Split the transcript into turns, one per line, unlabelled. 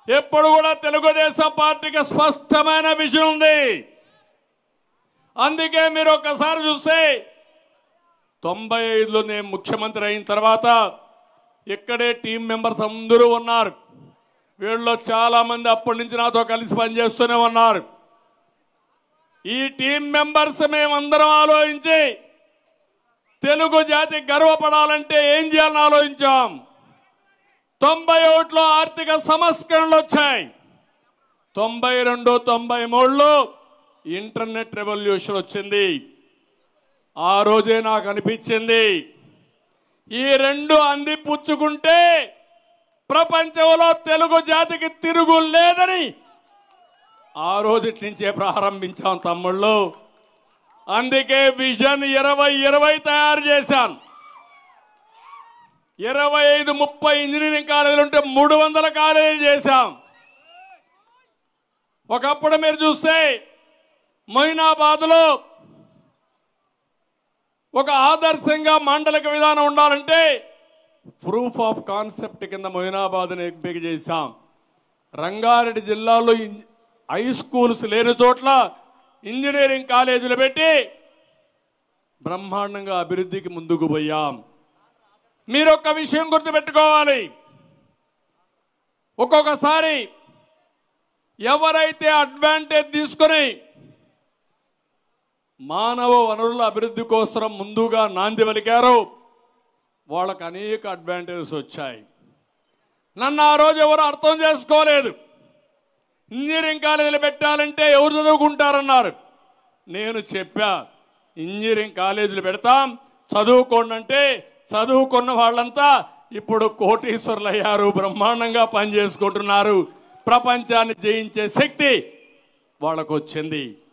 ఎప్పుడు కూడా తెలుగుదేశం పార్టీకి స్పష్టమైన విజయం ఉంది అందుకే మీరు ఒక్కసారి చూస్తే తొంభై ఐదులో నేను ముఖ్యమంత్రి అయిన తర్వాత ఇక్కడే టీం మెంబర్స్ అందరూ ఉన్నారు వీళ్ళలో చాలా మంది అప్పటి నుంచి నాతో కలిసి పనిచేస్తూనే ఉన్నారు ఈ టీం మెంబర్స్ మేమందరం ఆలోచించి తెలుగు జాతి గర్వపడాలంటే ఏం చేయాలని ఆలోచించాం తొంభై ఒకటిలో ఆర్థిక సంస్కరణలు వచ్చాయి తొంభై రెండు తొంభై మూడులో ఇంటర్నెట్ రెవల్యూషన్ వచ్చింది ఆ రోజే నాకు అనిపించింది ఈ రెండు అంది పుచ్చుకుంటే ప్రపంచంలో తెలుగు జాతికి తిరుగు లేదని ఆ రోజు నుంచే ప్రారంభించాం తమ్ముళ్ళు అందుకే విజన్ ఇరవై ఇరవై తయారు చేశాను ఇరవై ఐదు ముప్పై ఇంజనీరింగ్ కాలేజీలు ఉంటే మూడు వందల కాలేజీలు చేశాం ఒకప్పుడు మీరు చూస్తే మొయినాబాద్లో ఒక ఆదర్శంగా మండలిక విధానం ఉండాలంటే ప్రూఫ్ ఆఫ్ కాన్సెప్ట్ కింద మొయినాబాద్ని ఎంపిక చేశాం రంగారెడ్డి జిల్లాలో ఇన్- హై స్కూల్స్ లేని చోట్ల ఇంజనీరింగ్ కాలేజీలు పెట్టి బ్రహ్మాండంగా అభివృద్ధికి ముందుకు పోయాం మీరు ఒక్క విషయం గుర్తుపెట్టుకోవాలి ఒక్కొక్కసారి ఎవరైతే అడ్వాంటేజ్ తీసుకొని మానవ వనరుల అభివృద్ధి కోసం ముందుగా నాంది పలికారో వాళ్ళకు అనేక అడ్వాంటేజెస్ వచ్చాయి నన్ను ఆ రోజు ఎవరు అర్థం చేసుకోలేదు ఇంజనీరింగ్ కాలేజీలు పెట్టాలంటే ఎవరు చదువుకుంటారన్నారు నేను చెప్పా ఇంజనీరింగ్ కాలేజీలు పెడతాం చదువుకోండి అంటే చదువుకున్న వాళ్ళంతా ఇప్పుడు కోటీశ్వరులు అయ్యారు బ్రహ్మాండంగా పనిచేసుకుంటున్నారు ప్రపంచాన్ని జయించే శక్తి వాళ్ళకు వచ్చింది